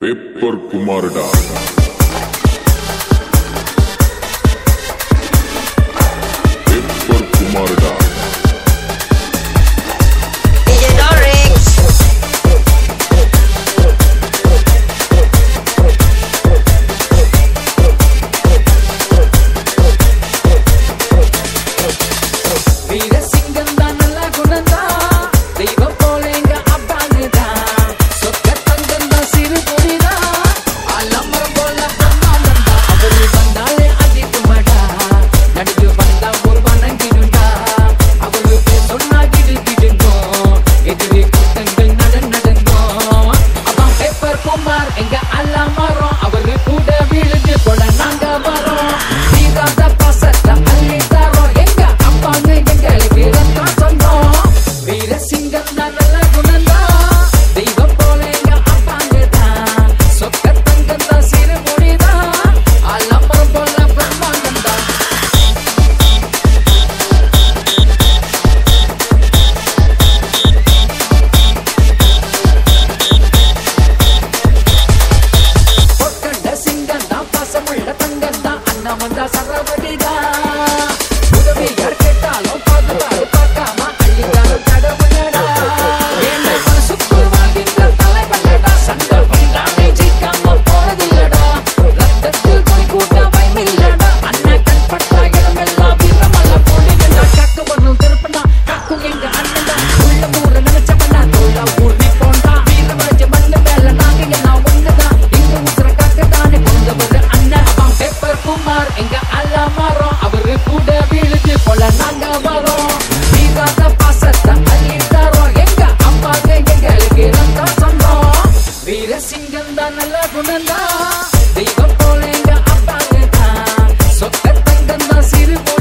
Paper குமாரடா paper குமாரடா DJ Dorix. Veerasingam தான் நல்ல குணம்தான் தெய்வம் போல எங்க அப்பாங்குதான் சொக்க தங்கம் தான் சிறு பொடிதான் அலம்பரம் போல பிரம்மாண்டம் தான் அவரு வந்தாலே அதிகமாடா நடிச்சு வந்தா ஒரு வணங்கிடுண்டா அவரு பேர் சொன்னா கிடு கிடுங்கும் எதிரி கூட்டங்கள் நட நடங்கும் அவன் பேப்பர் குமார் எங்க அல்ல மரம் அவரு கூட விழுந்து கொள்ள நாங்க வரோம் தீராத பாசத்தை அள்ளி தரோம் எங்க அப்பாங்க எங்களுக்கு ரத்தம் சொந்தம் வீரசிங்கம் தான் நல்ல குணம்தான் தெய்வம் போல எங்க அப்பாங்க தான் சொக்க தங்கம் தான் சிறு மொழிதான் அலம்பரம் போல பிரம்மாண்டம் தான் பொற்கண்ட சிங்கம் தான் பாசமுள்ள தங்கம் தான் அண்ணன் வந்தா சரவடிதா உதவி யார் கேட்டாலும் பாதுகாப்பு பார்க்காம அள்ளிதாலும் கடவுளடா ஏழை மனசுக்குள் வாழ்கின்ற தலைவனடா சண்டை வந்தானே ஜெயிக்காம போறதில்லடா ரத்தத்தில் போய் கூட்ட பயமில்லடா அண்ணன் கண் பட்டா இடமெல்லாம் வீரமல்ல போடுகின்ற கக்கு பண்ணும் திருப்பண்டா காக்கும் எங்க அண்ணன்டா உள்ள ஊர நினைச்சவனா தோல்ல ஊர்னி போண்டா வீர வளைஞ்ச மண்ணு மேல நாங்க எல்லாம் ஒண்ணுதான் எங்க உசுர காக்கத்தானே கொண்டவர் அண்ணன் அவன் பேப்பர் குமார் எங்க அல்ல மரம் அவரு கூட விழுது போல நாங்க வரோம் தீராத பாசத்தை அள்ளி தரோம் எங்க அம்மாங்க எங்களுக்கு ரத்தம் சொந்தம் வீரசிங்கம் தான் நல்ல குணம்தான் தெய்வம் போல எங்க அப்பாங்க தான் சொத்த தங்கம் தான் சிறு பொடி